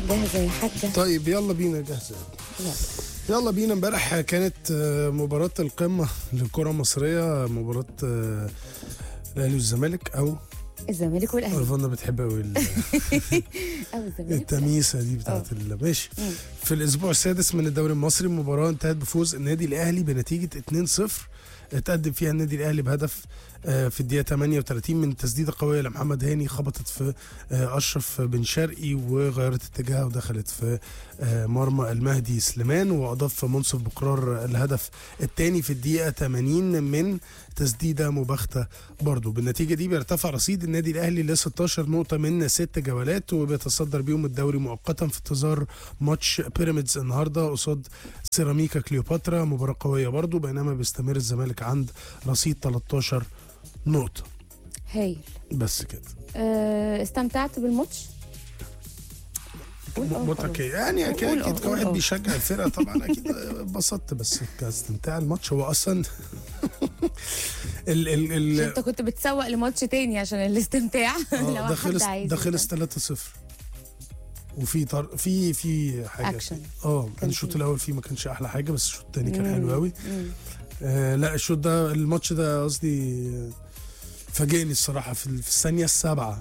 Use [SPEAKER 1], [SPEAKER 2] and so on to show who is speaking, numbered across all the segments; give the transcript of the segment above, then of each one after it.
[SPEAKER 1] جاهزه يا حاجه
[SPEAKER 2] طيب يلا بينا جاهزة
[SPEAKER 1] يلا
[SPEAKER 2] يلا بينا امبارح كانت آه، مباراة القمة للكرة المصرية مباراة آه، الأهلي والزمالك أو
[SPEAKER 1] الزمالك والاهلي
[SPEAKER 2] رفضنا بتحب قوي ال-
[SPEAKER 1] او الزمالك
[SPEAKER 2] التمييسة دي بتاعت ال- ماشي
[SPEAKER 1] مم.
[SPEAKER 2] في الأسبوع السادس من الدوري المصري المباراة انتهت بفوز النادي الأهلي بنتيجة 2-0 اتقدم فيها النادي الأهلي بهدف آه، في الدقيقة 38 من تسديدة قوية لمحمد هاني خبطت في آه، أشرف بن شرقي وغيرت اتجاهها ودخلت في آه، مرمى المهدي سليمان وأضاف منصف بقرار الهدف الثاني في الدقيقة 80 من تسديدة مباغتة برضه بالنتيجة دي بيرتفع رصيد النادي الأهلي ل 16 نقطة من ست جولات وبيتصدر بيهم الدوري مؤقتا في انتظار ماتش بيراميدز النهارده قصاد سيراميكا كليوباترا مباراة قوية برضه بينما بيستمر الزمالك عند رصيد 13 نقطة
[SPEAKER 1] هايل
[SPEAKER 2] بس كده
[SPEAKER 1] آه، استمتعت بالماتش قول آه
[SPEAKER 2] متك
[SPEAKER 1] خلاص.
[SPEAKER 2] يعني
[SPEAKER 1] قول
[SPEAKER 2] اكيد
[SPEAKER 1] آه،
[SPEAKER 2] اكيد
[SPEAKER 1] قول
[SPEAKER 2] كواحد
[SPEAKER 1] آه.
[SPEAKER 2] بيشجع الفرقه طبعا اكيد اتبسطت بس كاستمتاع الماتش هو اصلا ال ال
[SPEAKER 1] عشان
[SPEAKER 2] ال
[SPEAKER 1] انت كنت بتسوق لماتش تاني عشان الاستمتاع
[SPEAKER 2] آه،
[SPEAKER 1] لو
[SPEAKER 2] ده
[SPEAKER 1] حد
[SPEAKER 2] خلص
[SPEAKER 1] عايز
[SPEAKER 2] ده خلص
[SPEAKER 1] يستمتع.
[SPEAKER 2] 3-0 وفي طر... في في حاجه
[SPEAKER 1] أكشن.
[SPEAKER 2] اه
[SPEAKER 1] كان
[SPEAKER 2] الشوط
[SPEAKER 1] فيه.
[SPEAKER 2] الاول فيه ما كانش احلى حاجه بس الشوط الثاني كان
[SPEAKER 1] مم.
[SPEAKER 2] حلو قوي
[SPEAKER 1] مم.
[SPEAKER 2] آه لا الشوط ده الماتش ده قصدي آه، فاجئني الصراحه في, ال- في الثانيه السابعه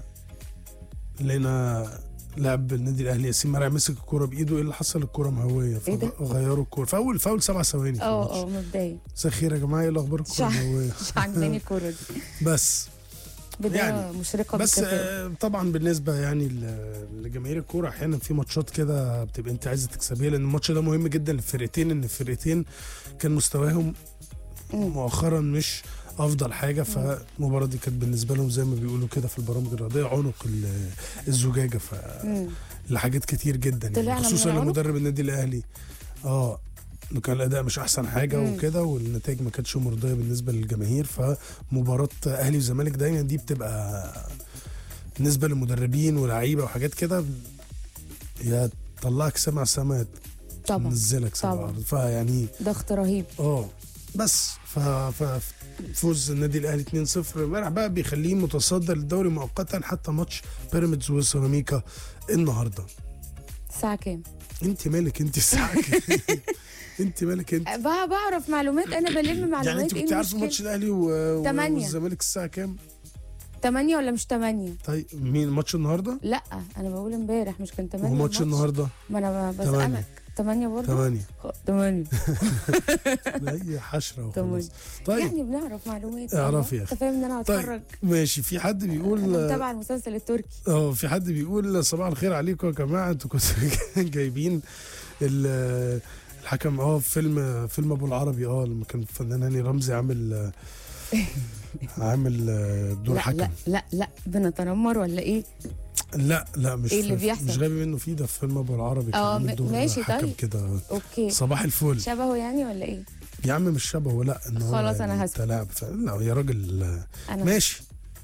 [SPEAKER 2] لقينا لاعب النادي الاهلي ياسين مرعي مسك الكوره بايده ايه اللي حصل الكوره مهويه
[SPEAKER 1] إيه ده؟
[SPEAKER 2] فغيروا الكوره في اول في اول سبع ثواني في
[SPEAKER 1] اه
[SPEAKER 2] الماتش
[SPEAKER 1] اه مبدئيا
[SPEAKER 2] مساء الخير يا جماعه ايه الاخبار الكوره
[SPEAKER 1] شع-
[SPEAKER 2] مهويه
[SPEAKER 1] مش عاجباني الكوره دي
[SPEAKER 2] بس
[SPEAKER 1] بدايه
[SPEAKER 2] يعني.
[SPEAKER 1] مشرقه
[SPEAKER 2] بس
[SPEAKER 1] بالكثير
[SPEAKER 2] آه، طبعا بالنسبه يعني ل- لجماهير الكوره احيانا في ماتشات كده بتبقى انت عايزه تكسبيها لان الماتش ده مهم جدا للفرقتين ان الفرقتين كان مستواهم
[SPEAKER 1] مم.
[SPEAKER 2] مؤخرا مش افضل حاجه فالمباراه دي كانت بالنسبه لهم زي ما بيقولوا كده في البرامج الرياضيه عنق ال- الزجاجه ف
[SPEAKER 1] مم.
[SPEAKER 2] لحاجات كتير جدا يعني
[SPEAKER 1] طلعنا من
[SPEAKER 2] خصوصا
[SPEAKER 1] العنق؟
[SPEAKER 2] لمدرب النادي الاهلي اه إنه كان الاداء مش احسن حاجه
[SPEAKER 1] مم.
[SPEAKER 2] وكده والنتائج ما كانتش مرضيه بالنسبه للجماهير فمباراه اهلي وزمالك دايما دي بتبقى بالنسبه للمدربين ولاعيبه وحاجات كده يا تطلعك سما سما
[SPEAKER 1] طبعا
[SPEAKER 2] تنزلك سما
[SPEAKER 1] طبعا.
[SPEAKER 2] أرض. فيعني
[SPEAKER 1] ضغط رهيب
[SPEAKER 2] اه بس ف... ف... فوز النادي الاهلي 2-0 امبارح بقى بيخليه متصدر الدوري مؤقتا حتى ماتش بيراميدز وسيراميكا النهارده
[SPEAKER 1] الساعه كام
[SPEAKER 2] انت مالك انت الساعه كام؟ انت مالك انت
[SPEAKER 1] بقى بعرف معلومات انا بلم معلومات
[SPEAKER 2] يعني انت
[SPEAKER 1] ايه
[SPEAKER 2] كنت عارفه ماتش
[SPEAKER 1] المشكله
[SPEAKER 2] الاهلي و... و-
[SPEAKER 1] تمانية.
[SPEAKER 2] والزمالك الساعه كام
[SPEAKER 1] 8 ولا مش 8
[SPEAKER 2] طيب مين ماتش النهارده
[SPEAKER 1] لا انا بقول امبارح مش كان 8
[SPEAKER 2] وماتش النهارده
[SPEAKER 1] ما انا ب-
[SPEAKER 2] تمانية.
[SPEAKER 1] بسالك 8 برضه
[SPEAKER 2] 8
[SPEAKER 1] 8
[SPEAKER 2] هي حشره وخلاص
[SPEAKER 1] تمانية.
[SPEAKER 2] طيب
[SPEAKER 1] يعني بنعرف معلومات
[SPEAKER 2] اعرفي يا
[SPEAKER 1] انت
[SPEAKER 2] أخي.
[SPEAKER 1] فاهم ان انا
[SPEAKER 2] طيب
[SPEAKER 1] هتفرج
[SPEAKER 2] ماشي في حد
[SPEAKER 1] انا
[SPEAKER 2] بيقول
[SPEAKER 1] متابعه المسلسل التركي
[SPEAKER 2] اه في حد بيقول صباح الخير عليكم يا جماعه انتوا كنتوا جايبين ال- الحكم اه في فيلم فيلم ابو العربي اه لما كان الفنان هاني رمزي عامل عامل دور
[SPEAKER 1] لا
[SPEAKER 2] حكم
[SPEAKER 1] لا لا لا بنتنمر ولا ايه
[SPEAKER 2] لا لا مش
[SPEAKER 1] إيه اللي
[SPEAKER 2] في-
[SPEAKER 1] بيحصل؟
[SPEAKER 2] مش غبي منه فيه ده في فيلم ابو العربي كان
[SPEAKER 1] اه،
[SPEAKER 2] عامل
[SPEAKER 1] م-
[SPEAKER 2] دور
[SPEAKER 1] ماشي
[SPEAKER 2] حكم
[SPEAKER 1] طيب.
[SPEAKER 2] كده
[SPEAKER 1] اوكي
[SPEAKER 2] صباح الفل
[SPEAKER 1] شبهه يعني ولا ايه
[SPEAKER 2] يا عم مش شبهه لا ان هو
[SPEAKER 1] خلاص أنا
[SPEAKER 2] يعني
[SPEAKER 1] هسكت.
[SPEAKER 2] تلاعب ف- لا يا راجل
[SPEAKER 1] انا
[SPEAKER 2] ماشي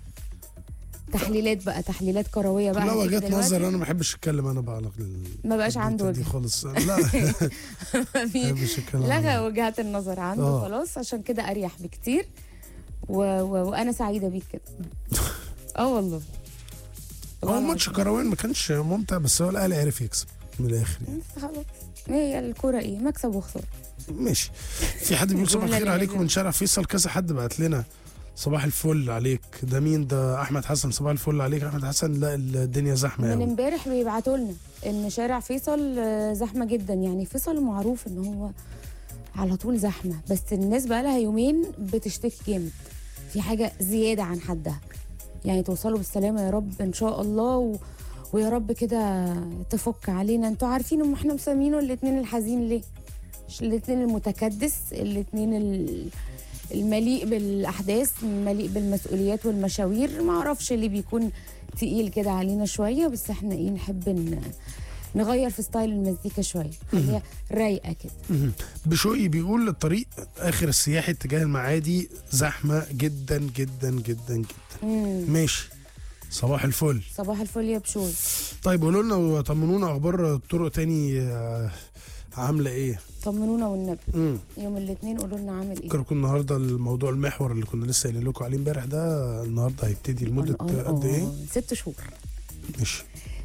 [SPEAKER 1] تحليلات بقى تحليلات كرويه بقى
[SPEAKER 2] لا
[SPEAKER 1] هتيجي
[SPEAKER 2] وجهه
[SPEAKER 1] دلوقتي.
[SPEAKER 2] نظر انا ما بحبش اتكلم انا بقى على ال-
[SPEAKER 1] ما بقاش عنده
[SPEAKER 2] دي
[SPEAKER 1] وجه
[SPEAKER 2] خالص لا ما بحبش اتكلم
[SPEAKER 1] لغى
[SPEAKER 2] عنها.
[SPEAKER 1] وجهات النظر عنده
[SPEAKER 2] اه.
[SPEAKER 1] خلاص عشان كده اريح بكتير و... و... وانا سعيده بيك كده اه والله
[SPEAKER 2] هو ماتش كروان ما كانش ممتع بس هو الاهلي عرف يكسب من الاخر يعني
[SPEAKER 1] خلاص هي الكوره ايه مكسب وخساره
[SPEAKER 2] ماشي في حد بيقول صباح
[SPEAKER 1] الجملة
[SPEAKER 2] الخير
[SPEAKER 1] اللي
[SPEAKER 2] عليكم
[SPEAKER 1] لازم.
[SPEAKER 2] من شارع فيصل كذا حد بعت لنا صباح الفل عليك ده مين ده احمد حسن صباح الفل عليك احمد حسن لا الدنيا زحمه
[SPEAKER 1] من
[SPEAKER 2] قوي
[SPEAKER 1] امبارح بيبعتوا لنا ان شارع فيصل آه، زحمه جدا يعني فيصل معروف ان هو على طول زحمه بس الناس بقى لها يومين بتشتكي جامد في حاجه زياده عن حدها يعني توصلوا بالسلامه يا رب ان شاء الله و... ويا رب كده تفك علينا انتوا عارفين ان احنا مسمينه الاثنين الحزين ليه الاثنين المتكدس الاثنين ال... المليء بالاحداث المليء بالمسؤوليات والمشاوير ما اعرفش ليه بيكون تقيل كده علينا شويه بس احنا ايه نحب ن... نغير في ستايل المزيكا شويه خليها رايقه كده
[SPEAKER 2] مهم. بشوقي بيقول الطريق اخر السياحي اتجاه المعادي زحمه جدا جدا جدا جدا
[SPEAKER 1] مم.
[SPEAKER 2] ماشي صباح الفل
[SPEAKER 1] صباح الفل يا بشوي
[SPEAKER 2] طيب قولوا لنا وطمنونا اخبار الطرق تاني آه، عامله ايه
[SPEAKER 1] طمنونا والنبي
[SPEAKER 2] امم
[SPEAKER 1] يوم الاثنين قولوا لنا عامل ايه
[SPEAKER 2] فكركم النهارده الموضوع المحور اللي كنا لسه قايلين لكم عليه امبارح ده النهارده هيبتدي لمده
[SPEAKER 1] آه، آه،
[SPEAKER 2] قد ايه؟
[SPEAKER 1] ست شهور
[SPEAKER 2] ماشي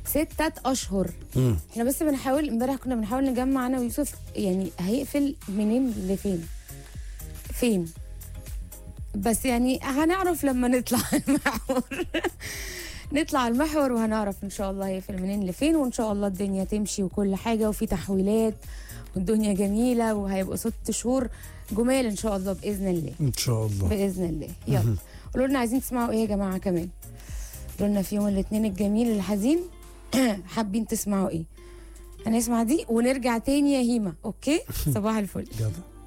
[SPEAKER 1] ستة اشهر
[SPEAKER 2] مم.
[SPEAKER 1] احنا بس بنحاول امبارح كنا بنحاول نجمع انا ويوسف يعني هيقفل منين لفين فين بس يعني هنعرف لما نطلع المحور نطلع المحور وهنعرف ان شاء الله هيقفل منين لفين وان شاء الله الدنيا تمشي وكل حاجه وفي تحويلات والدنيا جميله وهيبقوا ست شهور جمال ان شاء الله باذن الله
[SPEAKER 2] ان شاء الله
[SPEAKER 1] باذن الله يلا قولوا لنا عايزين تسمعوا ايه يا جماعه كمان قولوا لنا في يوم الاثنين الجميل الحزين حابين تسمعوا ايه هنسمع دي ونرجع تاني يا هيما اوكي صباح الفل
[SPEAKER 2] يلا